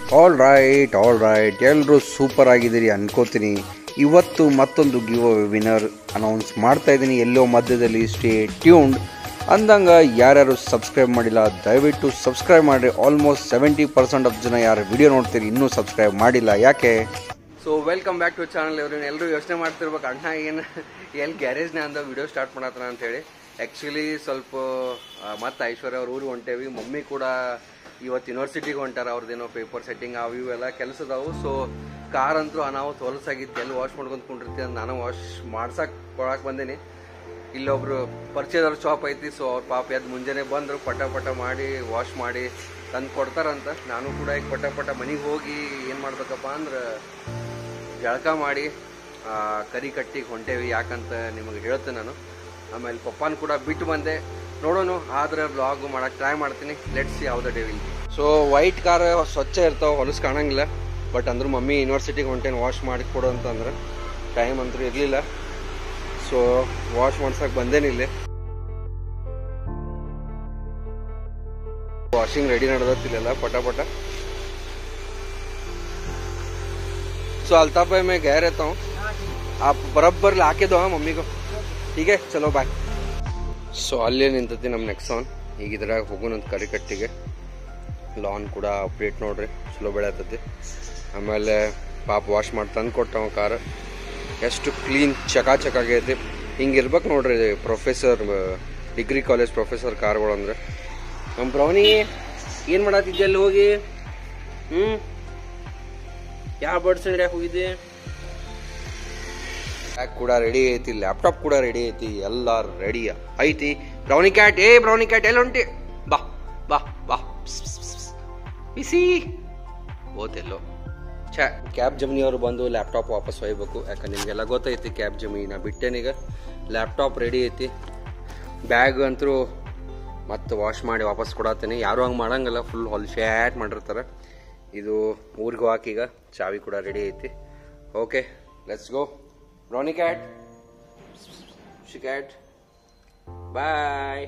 All right all right ಎಲ್ಲರೂ super ಆಗಿದ್ದೀರಿ ಅನ್ಕೋತೀನಿ ಇವತ್ತು ಮತ್ತೊಂದು ಗಿವ್ ವಿನರ್ ಅನೌನ್ಸ್ ಮಾಡ್ತಾ ಇದ್ದೀನಿ ಎಲ್ಲೋ ಮಧ್ಯದಲ್ಲಿ ಸ್ಟೇ ಟ್ಯೂನ್ಡ್ ಅಂದಂಗೆ ಯಾರ್ಯಾರು ಸಬ್ಸ್ಕ್ರೈಬ್ ಮಾಡಿಲ್ಲ ದಯವಿಟ್ಟು ಸಬ್ಸ್ಕ್ರೈಬ್ ಮಾಡಿರಿ ಆಲ್ಮೋಸ್ಟ್ ಸೆವೆಂಟಿ ಪರ್ಸೆಂಟ್ ಆಫ್ ಜನ ಯಾರು ವಿಡಿಯೋ ನೋಡ್ತೀರಿ ಇನ್ನೂ ಸಬ್ಸ್ಕ್ರೈಬ್ ಮಾಡಿಲ್ಲ ಯಾಕೆ so welcome back to channel ಇವ್ರನ್ನ ಎಲ್ಲರೂ ಯೋಚನೆ ಮಾಡ್ತಿರ್ಬೇಕು ಅಣ್ಣ ಏನು ಎಲ್ಲಿ ಗ್ಯಾರೇಜ್ನ ಅಂದ ವಿಡಿಯೋ ಸ್ಟಾರ್ಟ್ ಮಾಡತ್ತನ ಅಂತ ಹೇಳಿ ಆ್ಯಕ್ಚುಲಿ ಸ್ವಲ್ಪ ಮತ್ತೆ ಐಶ್ವರ್ಯ ಅವ್ರ ಊರಿಗೆ ಹೊಂಟೇವಿ ಮಮ್ಮಿ ಕೂಡ ಇವತ್ತು ಯೂನಿವರ್ಸಿಟಿಗೆ ಹೊಂಟಾರ ಅವ್ರದ್ದೇನೋ ಪೇಪರ್ ಸೆಟ್ಟಿಂಗ್ ಅವು ಇವು ಎಲ್ಲ ಕೆಲಸದವು ಸೊ ಕಾರ್ ಅಂತೂ ಅನಾಹುತ ಹೊಲಸಾಗಿತ್ತು ಎಲ್ಲಿ ವಾಶ್ ಮಾಡ್ಕೊಂಡು ಕುಂಡಿರ್ತೀವಿ ಅಂತ ನಾನು ವಾಶ್ ಮಾಡ್ಸಕ್ಕೆ ಕೊಡಕ್ಕೆ ಬಂದೀನಿ ಇಲ್ಲೊಬ್ರು ಪರಿಚಯದವ್ರ ಶಾಪ್ ಐತಿ ಸೊ ಅವ್ರ ಪಾಪ ಎದ್ದು ಮುಂಜಾನೆ ಬಂದರು ಪಟ ಪಟ ಮಾಡಿ ವಾಶ್ ಮಾಡಿ ತಂದು ಕೊಡ್ತಾರಂತ ನಾನು ಕೂಡ ಈಗ ಪಟ ಪಟ ಮನೆಗೆ ಹೋಗಿ ಏನು ಮಾಡ್ಬೇಕಪ್ಪ ಅಂದ್ರೆ ಜಳಕ ಮಾಡಿ ಆ, ಕರಿ ಕಟ್ಟಿಗೆ ಹೊಂಟೇವಿ ಯಾಕಂತ ನಿಮಗೆ ಹೇಳ್ತೇನೆ ನಾನು ಆಮೇಲೆ ಪಪ್ಪಾನ ಕೂಡ ಬಿಟ್ಟು ಬಂದೆ ನೋಡೋಣ ಆದ್ರೆ ಬ್ಲಾಗ್ ಮಾಡಕ್ಕೆ ಟ್ರೈ ಮಾಡ್ತೀನಿ ಲೆಟ್ಸ್ ಯಾವ್ದು ಡೇ ವಿಲ್ ಸೊ ವೈಟ್ ಕಾರ್ ಸ್ವಚ್ಛ ಇರ್ತಾವೆ ಹೊಲಸು ಕಾಣಂಗಿಲ್ಲ ಬಟ್ ಅಂದ್ರೆ ಮಮ್ಮಿ ಯೂನಿವರ್ಸಿಟಿಗೆ ಹೊಂಟೇನು ವಾಶ್ ಮಾಡಿ ಕೊಡು ಅಂತಂದ್ರೆ ಟೈಮ್ ಅಂತೂ ಇರಲಿಲ್ಲ ಸೊ ವಾಶ್ ಮಾಡ್ಸಕ್ಕೆ ಬಂದೇನಿಲ್ಲಿ ವಾಷಿಂಗ್ ರೆಡಿ ನಡೆದತ್ತಿಲ್ಲ ಪಟ ಪಟ सो अल्ताफ भाई मैं कह रहता हूँ आप बराबर लाके दो हाँ मम्मी को ठीक है चलो बाय ಸೊ ಅಲ್ಲೇ ನಿಂತತಿ ನಮ್ಮ ನೆಕ್ಸಾನ್ ಈಗ ಇದ್ರಾಗ ಹೋಗೋಣಂತ ಕರಿಕಟ್ಟಿಗೆ ಲಾನ್ ಕೂಡ ಅಪ್ಡೇಟ್ ನೋಡ್ರಿ ಚಲೋ ಬೆಳೆಯತ್ತತಿ ಆಮೇಲೆ ಪಾಪ ವಾಶ್ ಮಾಡಿ ತಂದು ಕೊಟ್ಟವ ಕಾರ್ ಎಷ್ಟು ಕ್ಲೀನ್ ಚಕಾಚಕ್ ಆಗೈತಿ ಹಿಂಗೆ ಇರ್ಬೇಕು ನೋಡ್ರಿ ಪ್ರೊಫೆಸರ್ ಡಿಗ್ರಿ ಕಾಲೇಜ್ ಪ್ರೊಫೆಸರ್ ಕಾರ್ಗಳು ಅಂದ್ರೆ ನಮ್ಮ ಬ್ರೌನಿ ಏನು ಮಾಡತ್ತಿದ್ದೆ ಅಲ್ಲಿ ಹೋಗಿ ಹ್ಞೂ ಯಾವ ಬರ್ಡ್ಸ್ ಅಂಗಡಿಯಾಗ ಹೋಗಿದ್ದೆ ಬ್ಯಾಗ್ ಕೂಡ ರೆಡಿ ಐತಿ ಲ್ಯಾಪ್ಟಾಪ್ ಕೂಡ ರೆಡಿ ಐತಿ ಎಲ್ಲ ರೆಡಿ ಐತಿ ಬ್ರೌನಿ ಕ್ಯಾಟ್ ಏ ಬ್ರೌನಿ ಕ್ಯಾಟ್ ಎಲ್ಲಿ ಹೊಂಟಿ ಬಾ ಬಾ ಬಾ ಬಿಸಿ ಓದೆಲ್ಲೋ ಛಾ ಕ್ಯಾಬ್ ಜಮಿನಿ ಅವರು ಬಂದು ಲ್ಯಾಪ್ಟಾಪ್ ವಾಪಸ್ ಒಯ್ಬೇಕು ಯಾಕಂದ್ರೆ ನಿಮಗೆಲ್ಲ ಗೊತ್ತೈತಿ ಕ್ಯಾಬ್ ಜಮಿನಿ ನಾ ಬಿಟ್ಟೇನೀಗ ಲ್ಯಾಪ್ಟಾಪ್ ರೆಡಿ ಐತಿ ಬ್ಯಾಗ್ ಅಂತೂ ಮತ್ತೆ ವಾಶ್ ಮಾಡಿ ವಾಪಸ್ ಕೊಡತ್ತೇನೆ ಯಾರು ಹಂಗೆ ಮಾಡಂಗಿಲ್ಲ ಫುಲ್ ಹೊಲ್ ಶ್ಯಾಟ್ ಮಾಡಿರ್ತಾರೆ ಇದು ಊರಿಗೆ ಹೋಗಾಕೀಗ ಚಾವಿ ಕೂಡ ರೆಡಿ ಐತಿ okay let's go Brownie cat cat bye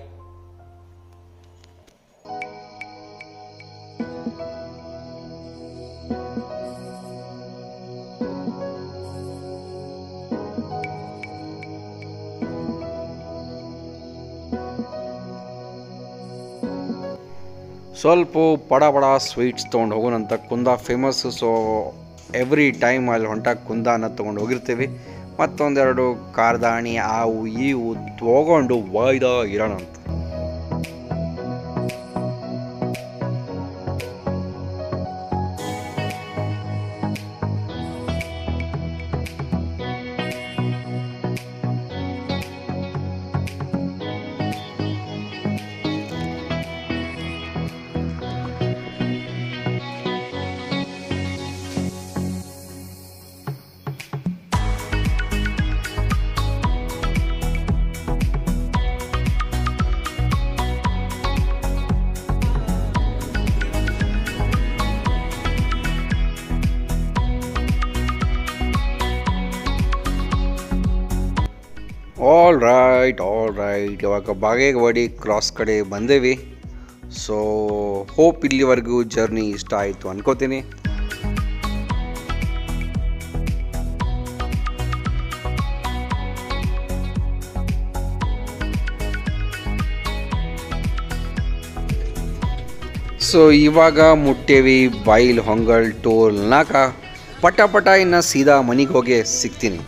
ಸ್ವಲ್ಪ ಬಡ ಬಡ ಸ್ವೀಟ್ಸ್ ತೊಗೊಂಡು ಹೋಗೋಣಂತ ಕುಂದ ಫೇಮಸ್ ಸೊ ಎವ್ರಿ ಟೈಮ್ ಅಲ್ಲಿ ಹೊಂಟಾಗ ಕುಂದ ಅನ್ನೋದು ತೊಗೊಂಡು ಹೋಗಿರ್ತೀವಿ ಮತ್ತೊಂದೆರಡು ಕಾರ್ದಾಣಿ ಆವು ಇವು ತೊಗೊಂಡು ವಾಯ್ದ ಇರೋಣ ಅಂತ ಆಲ್ ರೈಟ್ ಆಲ್ ರೈಟ್ ಇವಾಗ ಬಾಗೇವಾಡಿ ಕ್ರಾಸ್ ಕಡೆ ಬಂದೇವಿ ಸೊ ಹೋಪ್ ಇಲ್ಲಿವರೆಗೂ ಜರ್ನಿ ಇಷ್ಟ ಆಯಿತು ಅನ್ಕೋತೀನಿ ಸೊ ಇವಾಗ ಮುಟ್ಟೇವಿ ಬೈಲ್ ಹೊಂಗಲ್ ಟೋಲ್ ನಾಕ ಪಟ ಪಟ ಇನ್ನು ಸೀದಾ ಮನೆಗೆ ಹೋಗಿ ಸಿಗ್ತೀನಿ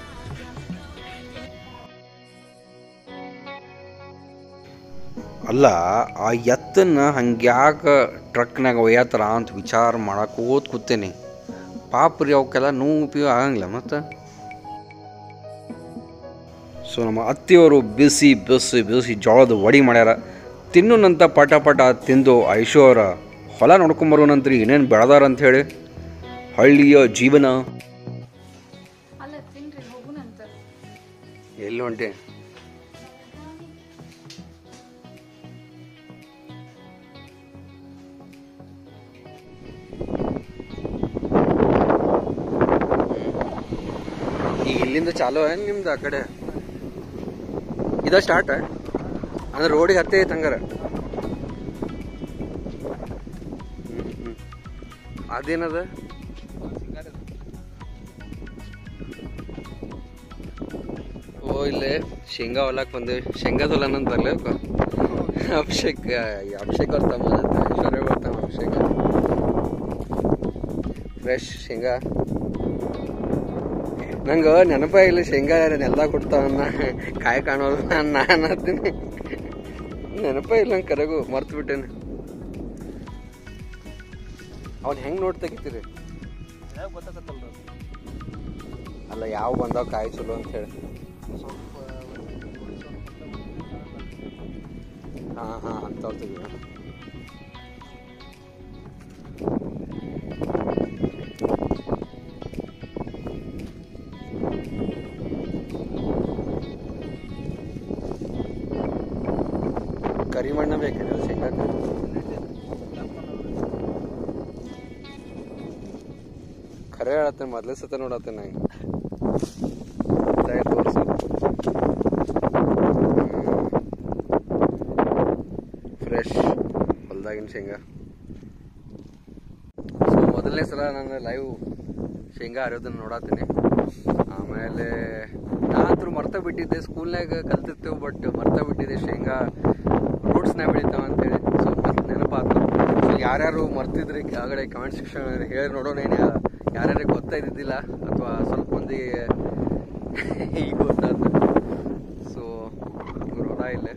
ಅಲ್ಲ ಆ ಎತ್ತನ್ನ ಹಂಗ್ಯಾಕ ಟ್ರಕ್ನಾಗ ಒಯ್ಯತ್ತಾರ ಅಂತ ವಿಚಾರ ಮಾಡಕ್ಕೆ ಓದ್ ಕೂತೇನೆ ಪಾಪ ರೀ ಅವಕ್ಕೆಲ್ಲ ನೋವು ಉಪಯೋಗ ಆಗಂಗಿಲ್ಲ ಮತ್ತು ಸೊ ನಮ್ಮ ಅತ್ತಿಯವರು ಬಿಸಿ ಬಿಸಿ ಬಿಸಿ ಜೋಳದ ವಡಿ ಮಾಡ್ಯಾರ ತಿನ್ನುನಂತ ಪಟ ಪಟ ತಿಂದು ಐಶೋ ಅವರ ಹೊಲ ನೋಡ್ಕೊಂಬರೋನಂತ್ರಿ ಏನೇನು ಬೆಳೆದಾರ ಅಂತ ಹೇಳಿ ಹಳ್ಳಿಯ ಜೀವನ ಅಲ್ಲ ತಿನ್ರಿ ಹೋಗುನಂತ ಎಲ್ಲಿ ಹೊಂಟೆ ಈಗ ಇಲ್ಲಿಂದ ಚಾಲು ಏನ್ ನಿಮ್ದು ಆ ಕಡೆ ಇದ ಸ್ಟಾರ್ಟ್ ಅಂದ್ರೆ ರೋಡಿಗೆ ಹತ್ತೇ ಐತೆ ಹಂಗಾರ ಅದೇನದ ಓ ಇಲ್ಲೇ ಶೇಂಗಾ ಹೊಲಕ್ಕೆ ಬಂದೇವಿ ಶೇಂಗಾದ ಹೊಲ ಅನ್ನೋದು ಬರ್ಲೇಬೇಕು ಅಭಿಷೇಕ್ ಈ ಅಭಿಷೇಕ್ ಅವ್ರ ತಮ್ಮ ಐಶ್ವರ್ಯ ಅವ್ರ ತಮ್ಮ ಅಭಿಷೇಕ್ ಫ್ರೆಶ್ ಶೇಂಗಾ ನಂಗೆ ನೆನಪ ಇಲ್ಲ ಶೇಂಗಾ ನೆಲ್ದಾಗ ಕೊಡ್ತಾವನ್ನ ಕಾಯಿ ಕಾಣೋಲ್ಲ ನಾನು ಹತ್ತೀನಿ ನೆನಪ ಇಲ್ಲ ನಂಗೆ ಕರೆಗೂ ಮರ್ತು ಬಿಟ್ಟೇನೆ ಅವ್ನು ಹೆಂಗೆ ನೋಡಿ ತೆಗಿತೀರಿ ಅಲ್ಲ ಯಾವ ಬಂದಾವ ಕಾಯಿ ಚಲೋ ಅಂತ ಹೇಳಿ ಹಾಂ ಹಾಂ ಅಂಥವ್ರು ತೆಗಿವ ಕರಿಮಣ್ಣ ಬೇಕಿದೆ ಶೇಂಗಾಕ ಖರೆ ಹೇಳತ್ತೇನೆ ಮೊದಲೇ ಸತ ನೋಡತ್ತೇನೆ ನಂಗೆ ಗೊತ್ತಾಯ್ತು ತೋರ್ಸು ಫ್ರೆಶ್ ಹೊಲ್ದಾಗಿನ ಶೇಂಗಾ ಸೊ ಮೊದಲನೇ ಸಲ ನಾನು ಲೈವ್ ಶೇಂಗಾ ಹರಿಯೋದನ್ನ ನೋಡತ್ತೀನಿ ಆಮೇಲೆ ನಾನಂತರೂ ಮರ್ತ ಬಿಟ್ಟಿದ್ದೆ ಸ್ಕೂಲ್ನಾಗ ಕಲ್ತಿರ್ತೇವೆ ಬಟ್ ಮರ್ತ ಬಿಟ್ಟಿದ್ದೆ ಶೇಂಗಾ ರೂಟ್ಸ್ನಾಗ ಬೆಳಿತಾವ ಅಂತೇಳಿ ಸೊ ಮತ್ತೆ ನೆನಪಾತು ಸೊ ಯಾರ್ಯಾರು ಮರ್ತಿದ್ರಿ ಆಗಡೆ ಕಮೆಂಟ್ ಸೆಕ್ಷನ್ ಹೇಳಿ ನೋಡೋಣ ಏನು ಯಾರ್ಯಾರಿಗೆ ಗೊತ್ತಾಯ್ತಿದ್ದಿಲ್ಲ ಅಥವಾ ಸ್ವಲ್ಪ ಮಂದಿ ಈಗ ಗೊತ್ತಾದ ಸೊ ಇವ್ರು ಹೊಲ ಇಲ್ಲೇ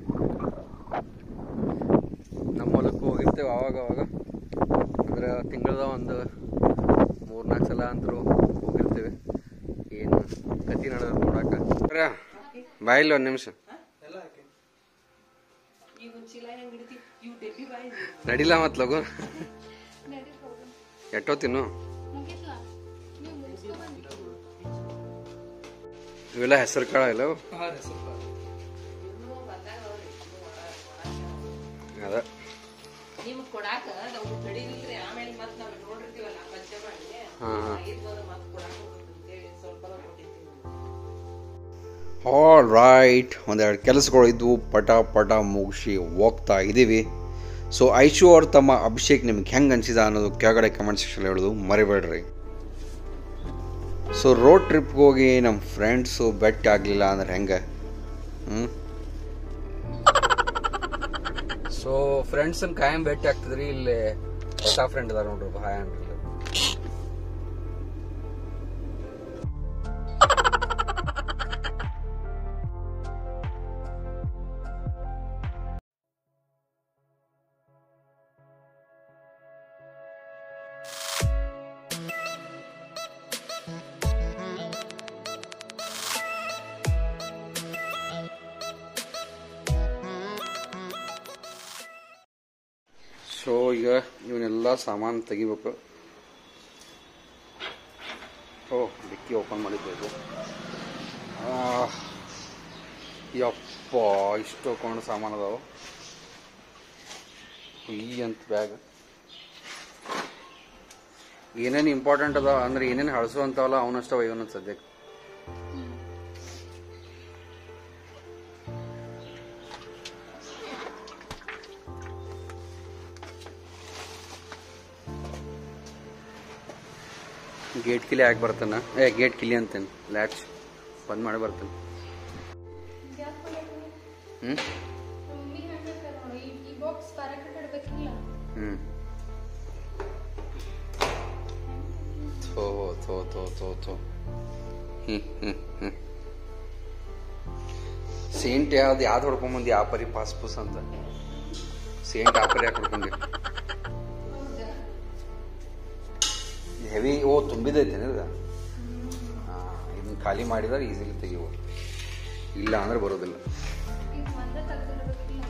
ನಮ್ಮ ಹೊಲಕ್ಕೂ ಹೋಗಿರ್ತೇವೆ ಅವಾಗ ಅವಾಗ ಅಂದ್ರೆ ತಿಂಗಳದ ಒಂದು ಮೂರ್ನಾಲ್ಕು ಸಲ ಅಂತರೂ ಹೋಗಿರ್ತೇವೆ ಏನು ಕತಿ ನಡೆದ ನೋಡಾಕ ಬಾಯಿಲ್ಲ ಒಂದು ನಿಮಿಷ ನಡಿಲ್ಲ ಮತ್ ಲಗು ನಡಿ ಹೋಗು ಎಟ್ಟೋ ತಿನ್ನು ಮುಗಿತ್ಲಾ ನೀವು ಮುಗಿಸ್ಕೊ ಬನ್ನಿ ಇವೆಲ್ಲ ಹೆಸರು ಕಾಳ ಇಲ್ಲ ಅವು? ಅದ ನಿಮ್ಗ್ ಕೊಡಾಕ ನಾವು ತಡಿಲಿಲ್ರಿ ಆಮೇಲೆ ಮತ್ ನಾವ್ ನೋಡಿರ್ತೀವಲ್ಲ ಪಂಚ ಮಾಡಿ ಹಾ ಹಾ ಆಗಿದ್ವಲ್ಲ ಮತ್ ಕೊಡಾಕ ಅಂತೇಳಿ ಸ್ವಲ್ಪ ಕೊಟ್ಟಿರ್ತೀವಿ ಆಲ್ ರೈಟ್ ಒಂದೆರಡು ಕೆಲಸಗಳು ಇದ್ವು ಪಟ ಪಟ ಮುಗಿಸಿ ಹೋಗ್ತಾ ಇದ್ದೀವಿ ಸೊ ಐಶು ಅವ್ರ ತಮ್ಮ ಅಭಿಷೇಕ್ ನಿಮ್ಗೆ ಹೆಂಗೆ ಅನಿಸಿದ ಅನ್ನೋದು ಕೆಳಗಡೆ ಕಮೆಂಟ್ ಸೆಕ್ಷನ್ ಹೇಳೋದು ಮರಿಬೇಡ್ರಿ ಸೊ ರೋಡ್ ಟ್ರಿಪ್ಗೆ ಹೋಗಿ ನಮ್ಮ ಫ್ರೆಂಡ್ಸು ಬೆಟ್ಟ ಆಗಲಿಲ್ಲ ಅಂದ್ರೆ ಹೆಂಗೆ ಹ್ಞೂ ಸೊ ಫ್ರೆಂಡ್ಸ್ ಕಾಯಂ ಭೇಟಿ ಆಗ್ತದ್ರಿ ಇಲ್ಲಿ ಹೊಸ ಫ್ರೆಂಡ್ ಅದಾರ ನೋಡ್ರಿ ಭಾಯ ಅನ್ರಿ ಸೊ ಈಗ ಇವನ್ನೆಲ್ಲ ಸಾಮಾನು ತೆಗಿಬೇಕು ಓ ಡಿಕ್ಕಿ ಓಪನ್ ಮಾಡಿದ್ದೆ ಇದು ಆ, ಯಪ್ಪ ಇಷ್ಟು ಹಾಕೊಂಡು ಸಾಮಾನು ಅದಾವು ಈ ಅಂತ ಬ್ಯಾಗ್ ಏನೇನು ಇಂಪಾರ್ಟೆಂಟ್ ಅದಾವ ಅಂದ್ರೆ ಏನೇನು ಹಳಸು ಅಂತಾವಲ್ಲ ಅವನಷ್ಟವ ಇವನೊಂದು ಸದ್ಯಕ್ಕೆ ಗೇಟ್ ಕಿಲಿ ಹಾಕಿ ಬರ್ತಾನ ಏ ಗೇಟ್ ಕಿಲಿ ಅಂತೇನೆ ಲ್ಯಾಚ್ ಬಂದ್ ಮಾಡಿ ಬರ್ತಾನೆ ಹ್ಞೂ ಮಮ್ಮಿ ಹೇಳ್ತಾರೆ ನೋಡಿ ಈ ಈ ಬಾಕ್ಸ್ ಪ್ಯಾರಾಕೆಟ್ ಇಡ್ಬೇಕಿಲ್ಲ ಹ್ಞೂ ಥೋ ಥೋ ಥೋ ಥೋ ಥೋ ಹ್ಞೂ ಹ್ಞೂ ಹ್ಞೂ ಸೇಂಟ್ ಯಾವ್ದು ಯಾವ್ದು ಹೊಡ್ಕೊಂಬಂದು ಯಾವ ಪರಿ ಪಾಸ್ ಪೂಸ್ ಅಂತ ಸೇಂಟ್ ಆ ಪರಿ ಯಾಕೆ ಹೊಡ್ಕೊಂಡಿ ಹೆವಿ ಓ ತುಂಬಿದೈತೇನೆ ಇದು ಇದನ್ನ ಖಾಲಿ ಮಾಡಿದ್ರೆ ಈಸಿಲಿ ತೆಗಿಬೋದು ಇಲ್ಲ ಅಂದ್ರೆ ಬರೋದಿಲ್ಲ ಈಗ ಒಂದೇ ತೆಗ್ದಿಡ್ಬೇಕಿಲ್ಲ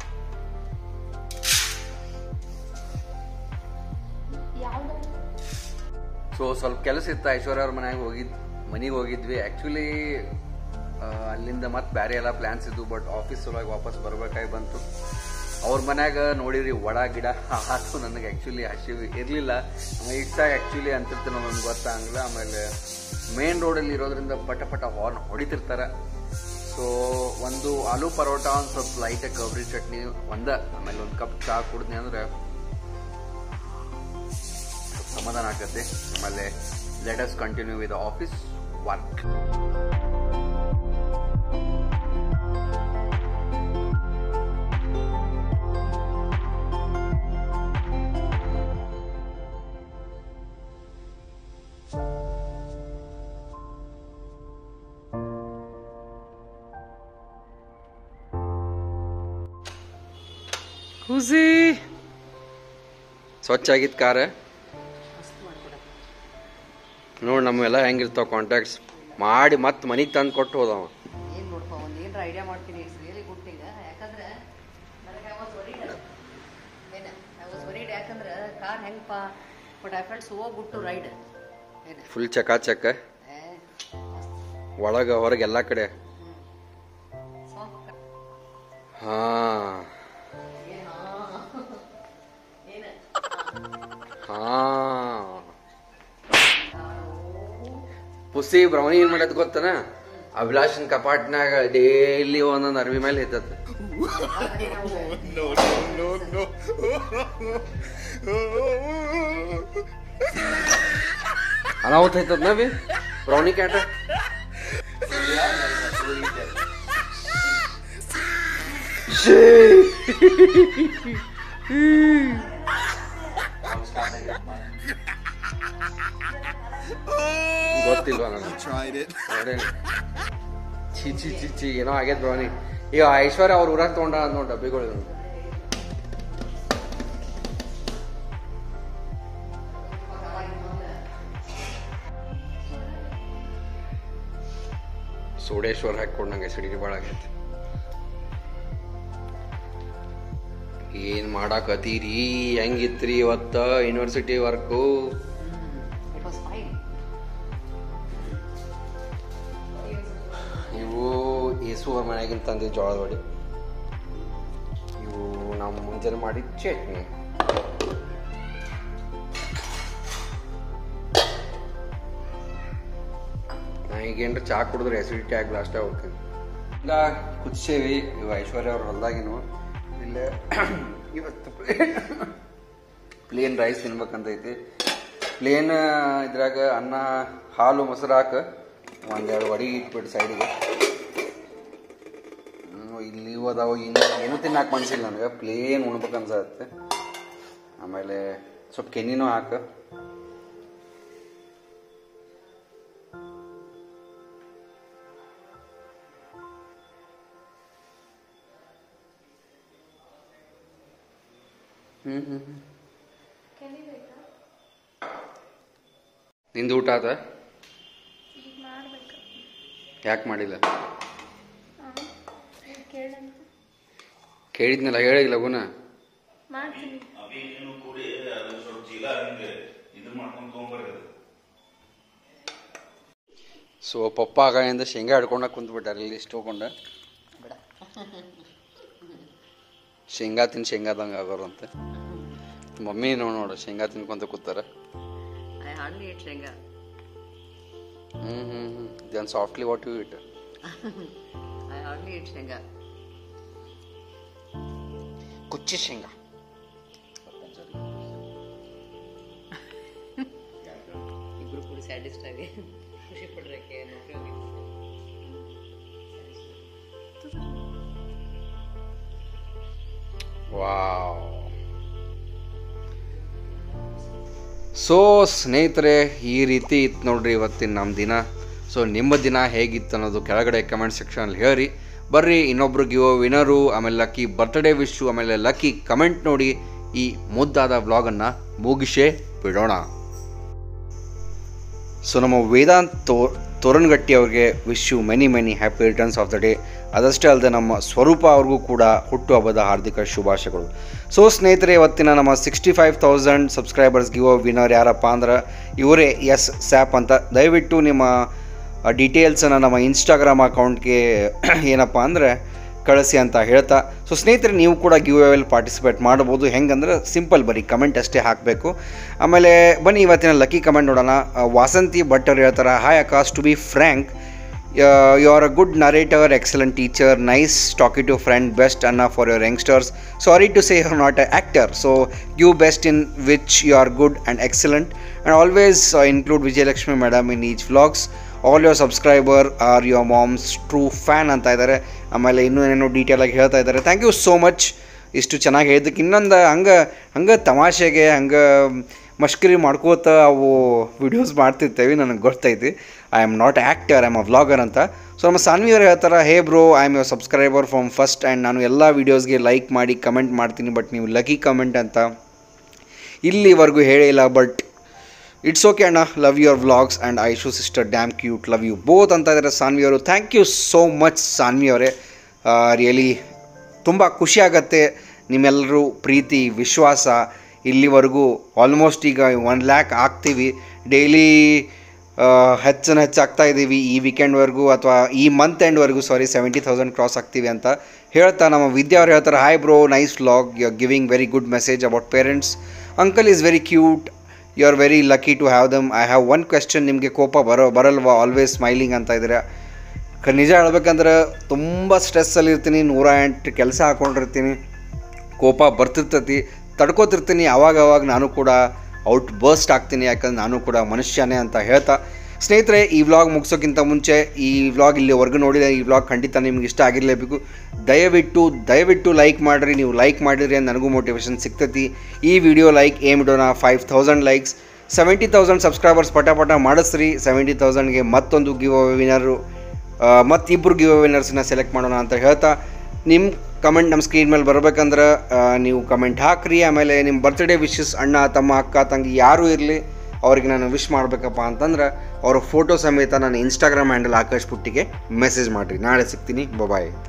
ಯಾವ್ದು ಸೊ ಸ್ವಲ್ಪ ಕೆಲಸ ಇತ್ತು ಐಶ್ವರ್ಯ ಅವ್ರ ಮನೆಗೆ ಹೋಗಿದ್ ಮನೆಗೆ ಹೋಗಿದ್ವಿ ಆ್ಯಕ್ಚುಲಿ ಅಲ್ಲಿಂದ ಮತ್ತೆ ಬೇರೆ ಎಲ್ಲ ಪ್ಲ್ಯಾನ್ಸ್ ಇದ್ವು ಬಟ್ ಆಫೀಸ್ ಸಲುವಾಗಿ ವಾಪಸ್ ಬರ್ಬೇಕಾಗಿ ಬಂತು ಅವ್ರ ಮನ್ಯಾಗ ನೋಡಿರಿ ಒಳ ಗಿಡ ಆತು ನನಗೆ ಆ್ಯಕ್ಚುಲಿ ಹಸಿವು ಇರಲಿಲ್ಲ ಇಟ್ಟಾಗ ಆ್ಯಕ್ಚುಲಿ ಅಂತಿರ್ತೀನಿ ನನಗೆ ಗೊತ್ತಾಗಂಗಿಲ್ಲ ಆಮೇಲೆ ಮೇನ್ ರೋಡಲ್ಲಿ ಇರೋದ್ರಿಂದ ಪಟ ಪಟ ಹಾರ್ನ್ ಹೊಡಿತಿರ್ತಾರೆ ಸೊ ಒಂದು ಆಲೂ ಪರೋಟ ಒಂದು ಸ್ವಲ್ಪ ಲೈಟಾಗಿ ಕೊಬ್ಬರಿ ಚಟ್ನಿ ಒಂದ ಆಮೇಲೆ ಒಂದು ಕಪ್ ಚಹಾ ಕುಡಿದ್ನಿ ಅಂದ್ರೆ ಸಮಾಧಾನ ಆಗತ್ತೆ ಆಮೇಲೆ let us continue with office work ಖುಷಿ ಸ್ವಚ್ಛ ಆಗಿತ್ತು ಕಾರ ನೋಡಿ ನಮ್ಮೆಲ್ಲ ಹೆಂಗಿರ್ತಾವ ಕಾಂಟ್ಯಾಕ್ಟ್ಸ್ ಮಾಡಿ ಮತ್ತೆ ಮನೆಗೆ ತಂದು ಕೊಟ್ಟು ಹೋದವ ಏನ್ ನೋಡ್ಪ ಒಂದ್ ಏನ್ರ ಐಡಿಯಾ ಮಾಡ್ತೀನಿ ಇಟ್ಸ್ ರಿಯಲಿ ಗುಡ್ ಈಗ ಯಾಕಂದ್ರೆ ನನಗೆ ಐ ವಾಸ್ ವರಿಡ್ ಏನ ಐ ವಾಸ್ ವರಿಡ್ ಯಾಕಂದ್ರೆ ಕಾರ್ ಹೆಂಗಪ್ಪ but I felt so good to ride ಏನ ಫುಲ್ ಚಕಾಚಕ ಏ ಒಳಗೆ ಹೊರಗೆ ಎಲ್ಲ ಕಡೆ ಸಾಫ್ಟ್ ಹಾ ಏನ ಹಾ ಪುಸಿ ಬ್ರೌನಿ ಏನ್ ಮಾಡತ್ ಗೊತ್ತನ ಅಭಿಲಾಷನ್ ಕಪಾಟ್ನಾಗ ಡೈಲಿ ಒಂದೊಂದು ಅರ್ವಿ ಮೇಲೆ ಐತತ್ ಅನಾಹುತ ಐತದ ನವಿ ಬ್ರೌನಿ ಕ್ಯಾಟ ಗೊತ್ತಿಲ್ವಾ ನನಗೆ ನೋಡೇನಿ ಛೀ ಛೀ ಛೀ ಛೀ ಏನೋ ಆಗೈತ್ ಬ್ರೌನಿ ಈಗ ಐಶ್ವರ್ಯ ಅವ್ರ ಊರಾಗ ತೊಗೊಂಡ ನೋಡಿ ಡಬ್ಬಿಗಳು ಸೋಡೇಶ್ವರ್ ಹಾಕೊಂಡಂಗೆ ಸಿಡಿಗೆ ಭಾಳ ಆಗೈತಿ ಏನ್ ಮಾಡಾಕತ್ತೀರಿ ಹೆಂಗಿತ್ರಿ ಇವತ್ತ university work it was fine ಇವು ಏಸು ಅವ್ರ ಮನೆಯಾಗಿಂದ ತಂದಿದ್ದು ಜೋಳದ ವಡಿ ಇವು ನಾವು ಮುಂಜಾನೆ ಮಾಡಿದ ಚಟ್ನಿ ನಾ ಈಗೇನ್ರ ಚಾ ಕುಡಿದ್ರೆ ಎಸಿಡಿಟಿ ಆಗಿ ಅಷ್ಟೇ ಹೋಗ್ತೀನಿ ಇಲ್ಲ ಕುದಿಸೇವಿ ಇವು ಐಶ್ವರ್ಯ ಅವ್ರ ಹೊಲ್ದಾಗಿನು ಇಲ್ಲೇ ಇವತ್ತು ಪ್ಲೇನ್ ರೈಸ್ ತಿನ್ಬೇಕಂತೈತಿ ಪ್ಲೇನ್ ಇದ್ರಾಗ ಅನ್ನ ಹಾಲು ಮೊಸರು ಹಾಕ ಒಂದೆರಡು ವಡಿ ಇಟ್ಬಿಟ್ಟು ಸೈಡಿಗೆ ಹ್ಮ್, ಇಲ್ಲಿ ಇವು ಅದಾವ ಇನ್ನು ಏನೂ ತಿನ್ನಕ್ಕೆ ಮನ್ಸಿಲ್ಲ ನನಗೆ ಪ್ಲೇನ್ ಉಣ್ಬೇಕು ಅನ್ಸತ್ತೆ ಆಮೇಲೆ ಸ್ವಲ್ಪ ಕೆನ್ನಿನೂ ಹಾಕ ಹ್ಮ್ ಹ್ಮ್ ಹ್ಮ್ ಕಲಿಬೇಕಾ ನಿಂದು ಊಟ ಆತ ಈಗ ಮಾಡ್ಬೇಕು ಯಾಕೆ ಮಾಡಿಲ್ಲ ಹಾಂ ಕೇಳಂತ ಕೇಳಿದ್ನಲ್ಲ ಹೇಳಿ ಲಗುನ ಮಾಡ್ತೀನಿ ಅವೇನೇನು ಕೂಡಿ ಅದು ಸ್ವಲ್ಪ ಚೀಲ ಹಿಂಗೆ ಇದು ಮಾಡ್ಕೊಂಡು ತೊಗೊಂಬರ್ರಿ ಸೊ ಪಪ್ಪ ಆಗಳಿಂದ ಶೇಂಗಾ ಹಿಡ್ಕೊಂಡ ಕುಂತ್ಬಿಟ್ಟಾರೆ ಇಲ್ಲಿ ಇಷ್ಟು ಹೋಗೊಂಡ ಬಿಡ ಶೇಂಗಾ ತಿನ್ ಶೇಂಗಾದಂಗೆ ಆಗೋರು ಅಂತ ಮಮ್ಮಿ ನೋಡ್ ನೋಡು ಶೇಂಗಾ ತಿನ್ಕೊಂತ ಕೂತಾರ ಐ ಹಾರ್ಡ್ಲಿ ಇಟ್ ಶೇಂಗಾ hmm hmm hmm then softly what you it I hardly it ಶೇಂಗಾ ಕುಚ್ಚಿ ಶೇಂಗಾ ಇಬ್ರು ಕೂಡ ಸ್ಯಾಟಿಸ್ಟ್ ಆಗಿ ಖುಷಿ ಪಡ್ರಕ್ಕೆ ನೌಕರಿ ಹೋಗಿ ವಾವ್ ಸೊ ಸ್ನೇಹಿತರೆ ಈ ರೀತಿ ಇತ್ತು ನೋಡ್ರಿ ಇವತ್ತಿನ ನಮ್ಮ ದಿನ ಸೊ ನಿಮ್ಮ ದಿನ ಹೇಗಿತ್ತು ಅನ್ನೋದು ಕೆಳಗಡೆ ಕಮೆಂಟ್ ಸೆಕ್ಷನಲ್ಲಿ ಹೇಳಿ ಬರ್ರಿ ಇನ್ನೊಬ್ರು ಗಿವ್ ವಿನರು ಆಮೇಲೆ ಲಕ್ಕಿ ಬರ್ತ್ಡೇ ವಿಶ್ಶು ಆಮೇಲೆ ಲಕ್ಕಿ ಕಮೆಂಟ್ ನೋಡಿ ಈ ಮುದ್ದಾದ ವ್ಲಾಗನ್ನು ಮುಗಿಸೇ ಬಿಡೋಣ ಸೊ ನಮ್ಮ ವೇದಾಂತ್ ತೋ ತೋರಣ್ಗಟ್ಟಿ ಅವ್ರಿಗೆ wish you many many happy returns of the day ಅದಷ್ಟೇ ಅಲ್ಲದೆ ನಮ್ಮ ಸ್ವರೂಪ ಅವ್ರಿಗೂ ಕೂಡ ಹುಟ್ಟುಹಬ್ಬದ ಹಾರ್ದಿಕ ಶುಭಾಶಯಗಳು ಸೊ ಸ್ನೇಹಿತರೆ ಇವತ್ತಿನ ನಮ್ಮ sixty five thousand subscribers give winner ಯಾರಪ್ಪ ಅಂದ್ರೆ ಇವರೇ ಎಸ್ ಸ್ಯಾಪ್ ಅಂತ ದಯವಿಟ್ಟು ನಿಮ್ಮ ಡೀಟೇಲ್ಸನ್ನು ನಮ್ಮ ಇನ್ಸ್ಟಾಗ್ರಾಮ್ ಅಕೌಂಟ್ಗೆ ಏನಪ್ಪ ಅಂದರೆ ಕಳಿಸಿ ಅಂತ ಹೇಳ್ತಾ ಸೊ ಸ್ನೇಹಿತರೆ ನೀವು ಕೂಡ ಗಿವ್ ಅವೇಲಿ ಪಾರ್ಟಿಸಿಪೇಟ್ ಮಾಡ್ಬೋದು ಹೆಂಗಂದ್ರೆ ಸಿಂಪಲ್ ಬರೀ ಕಮೆಂಟ್ ಅಷ್ಟೇ ಹಾಕಬೇಕು ಆಮೇಲೆ ಬನ್ನಿ ಇವತ್ತಿನ ಲಕ್ಕಿ ಕಮೆಂಟ್ ನೋಡೋಣ ಆ, ವಾಸಂತಿ ಭಟ್ ಅವ್ರು ಹೇಳ್ತಾರೆ hi Akash to be frank Uh, you are a good narrator, excellent teacher, nice talkative friend, best Anna for your youngsters. Sorry to say you're not an actor, so you best in which you are good and excellent. And always uh, include Vijay Lakshmi madam in each vlogs. All your subscriber are your mom's true fan ಅಂತ ಇದ್ದಾರೆ ಆಮೇಲೆ ಇನ್ನೂ ಏನೇನೋ detail ಆಗಿ ಹೇಳ್ತಾ ಇದ್ದಾರೆ thank you so much ಇಷ್ಟು ಚೆನ್ನಾಗಿ ಹೇಳಿದ್ದಕ್ಕೆ ಇನ್ನೊಂದು ಹಂಗೆ ಹಂಗೆ ತಮಾಷೆಗೆ ಹಂಗೆ ಮಷ್ಕರಿ ಮಾಡ್ಕೋತ ಅವು ವಿಡಿಯೋಸ್ ಮಾಡ್ತಿರ್ತೇವೆ ನನಗೆ ಗೊತ್ತೈತಿ I am not actor I am a vlogger ಅಂತ ಸೊ ನಮ್ಮ ಸಾನ್ವಿ ಅವ್ರು ಹೇಳ್ತಾರೆ hey bro I am your subscriber from first and ನಾನು ಎಲ್ಲ ವೀಡಿಯೋಸ್ಗೆ ಲೈಕ್ ಮಾಡಿ ಕಮೆಂಟ್ ಮಾಡ್ತೀನಿ ಬಟ್ ನೀವು ಲಕ್ಕಿ ಕಮೆಂಟ್ ಅಂತ ಇಲ್ಲಿವರೆಗೂ ಹೇಳಿಲ್ಲ ಬಟ್ ಇಟ್ಸ್ ಓಕೆ ಅಣ್ಣ love your vlogs and Aishu sister damn cute love you both ಅಂತ ಇದ್ದಾರೆ ಸಾನ್ವಿ ಅವರು thank you so much Sanvi ಅವರೇ ರಿಯಲಿ ತುಂಬ ಖುಷಿ ಆಗತ್ತೆ ನಿಮ್ಮೆಲ್ಲರೂ ಪ್ರೀತಿ ವಿಶ್ವಾಸ ಇಲ್ಲಿವರೆಗೂ ಆಲ್ಮೋಸ್ಟ್ ಈಗ ಒನ್ ಲ್ಯಾಕ್ ಆಗ್ತೀವಿ ಡೈಲಿ ಹೆಚ್ಚನ್ನು ಹೆಚ್ಚಾಗ್ತಾ ಇದ್ದೀವಿ ಈ ವೀಕೆಂಡ್ವರೆಗೂ ಅಥವಾ ಈ ಮಂತ್ ಎಂಡ್ವರೆಗೂ ಸಾರಿ ಸೆವೆಂಟಿ ತೌಸಂಡ್ ಕ್ರಾಸ್ ಆಗ್ತೀವಿ ಅಂತ ಹೇಳ್ತಾ ನಮ್ಮ ವಿದ್ಯಾ ಅವ್ರು ಹೇಳ್ತಾರೆ hi bro nice vlog you are giving very good message about parents uncle is very cute you are very lucky to have them I have one question ನಿಮಗೆ ಕೋಪ ಬರೋ ಬರಲ್ವಾ ಆಲ್ವೇಸ್ ಸ್ಮೈಲಿಂಗ್ ಅಂತ ಇದ್ದೀರಾ ಕ- ನಿಜ ಹೇಳ್ಬೇಕಂದ್ರೆ ತುಂಬ ಸ್ಟ್ರೆಸ್ಸಲ್ಲಿ ಇರ್ತೀನಿ ನೂರ ಎಂಟು ಕೆಲಸ ಹಾಕೊಂಡಿರ್ತೀನಿ ಕೋಪ ಬರ್ತಿರ್ತೈತಿ ತಡ್ಕೋತಿರ್ತೀನಿ ಅವಾಗ ಅವಾಗ ನಾನು ಕೂಡ ಔಟ್ ಬರ್ಸ್ಟ್ ಆಗ್ತೀನಿ ಯಾಕಂದ್ರೆ ನಾನು ಕೂಡ ಮನುಷ್ಯನೇ ಅಂತ ಹೇಳ್ತಾ ಸ್ನೇಹಿತರೆ ಈ ವ್ಲಾಗ್ ಮುಗಿಸೋಕ್ಕಿಂತ ಮುಂಚೆ ಈ ವ್ಲಾಗ್ ಇಲ್ಲಿವರೆಗೂ ನೋಡಿದರೆ ಈ ವ್ಲಾಗ್ ಖಂಡಿತ ನಿಮ್ಗೆ ಇಷ್ಟ ಆಗಿರಲೇಬೇಕು ದಯವಿಟ್ಟು ದಯವಿಟ್ಟು ಲೈಕ್ ಮಾಡಿರಿ ನೀವು ಲೈಕ್ ಮಾಡಿದ್ರೆ ನನಗೂ ಮೋಟಿವೇಶನ್ ಸಿಗ್ತೈತಿ ಈ ವಿಡಿಯೋ ಲೈಕ್ ಏಮ್ ಇಡೋಣ five thousand likes seventy thousand subscribers ಪಟ ಪಟ ಮಾಡಿಸ್ರಿ ಸೆವೆಂಟಿ ತೌಸಂಡ್ಗೆ ಮತ್ತೊಂದು ಗಿವ್ ವಿನರು ಮತ್ತಿಬ್ಬರು ಗಿವ್ ವಿನ್ನರ್ಸ್ನ ಸೆಲೆಕ್ಟ್ ಮಾಡೋಣ ಅಂತ ಹೇಳ್ತಾ ನಿಮ್ಮ ಕಮೆಂಟ್ ನಮ್ಮ ಸ್ಕ್ರೀನ್ ಮೇಲೆ ಬರ್ಬೇಕಂದ್ರೆ ಆ, ನೀವು ಕಮೆಂಟ್ ಹಾಕ್ರಿ ಆಮೇಲೆ ನಿಮ್ಮ ಬರ್ತ್ಡೇ ವಿಶಸ್ ಅಣ್ಣ ತಮ್ಮ ಅಕ್ಕ ತಂಗಿ ಯಾರೂ ಇರಲಿ ಅವ್ರಿಗೆ ನಾನು ವಿಶ್ ಮಾಡಬೇಕಪ್ಪ ಅಂತಂದ್ರೆ ಅವ್ರ ಫೋಟೋ ಸಮೇತ ನಾನು ಇನ್ಸ್ಟಾಗ್ರಾಮ್ ಹ್ಯಾಂಡಲ್ ಆಕಾಶ್ ಪುಟ್ಟಿಗೆ ಮೆಸೇಜ್ ಮಾಡಿರಿ ನಾಳೆ ಸಿಗ್ತೀನಿ ಬಾಯ್